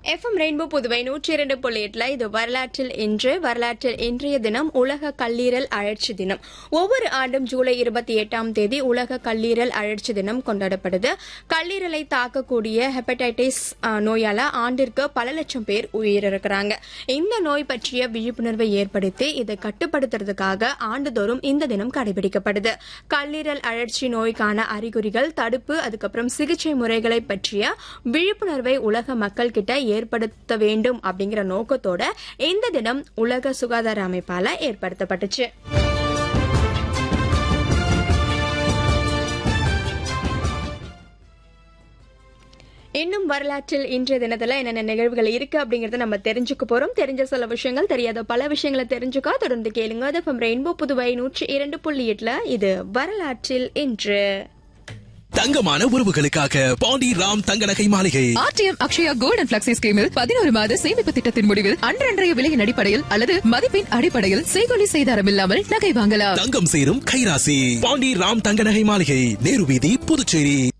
FM rainbow Puduvai நூற்றி இரண்டு புள்ளி எட்டுல இது வரலாற்றில் இன்று வரலாற்றில் இன்றைய தினம் உலக கல்லீரல் அழற்சி தினம் ஒவ்வொரு ஆண்டும் ஜூலை இருபத்தி எட்டாம் தேதி உலக கல்லீரல் அழற்சி தினம் கொண்டாடப்படுது கல்லீரலை தாக்கக்கூடிய ஹெப்படைட்டிஸ் அஹ், நோயால ஆண்டிற்கு பல லட்சம் பேர் உயிரிழக்கிறாங்க இந்த நோய் பற்றிய விழிப்புணர்வை ஏற்படுத்தி இதை கட்டுப்படுத்துறதுக்காக ஆண்டுதோறும் இந்த தினம் கடைபிடிக்கப்படுது கல்லீரல் அழற்சி நோய்க்கான அறிகுறிகள் தடுப்பு அதுக்கப்புறம் சிகிச்சை முறைகளை பற்றிய விழிப்புணர்வை உலக மக்கள் கிட்ட ஏற்படுத்த வேண்டும் அப்படிங்கிற நோக்கத்தோட இந்த தினம் உலக சுகாதார அமைப்பால ஏற்படுத்தப்பட்டுச்சு இன்னும் வரலாற்றில் இன்றைய தினத்துல என்னென்ன நிகழ்வுகள் இருக்கு அப்படிங்கறத நம்ம தெரிஞ்சுக்க போறோம் தெரிஞ்ச சில விஷயங்கள் தெரியாத பல விஷயங்களை தெரிஞ்சுக்க தொடர்ந்து கேளுங்க அது ரெயின்போ புதுவை நூற்றி இரண்டு புள்ளி எட்டுல இது வரலாற்றில் இன்று தங்கமான உறவுகளுக்காக பாண்டி ராம் தங்க நகை மாளிகை RTM Akshaya gold and flexi ஸ்கீமில் பதினோரு மாத சேமிப்பு திட்டத்தின் முடிவில் அன்றன்றைய விலையின் அடிப்படையில் அல்லது மதிப்பின் அடிப்படையில் செய்கொலி செய்தாரம் இல்லாமல் நகை வாங்கலாம் தங்கம் சேரும் கைராசி பாண்டி ராம் தங்க நகை மாளிகை நேரு வீதி புதுச்சேரி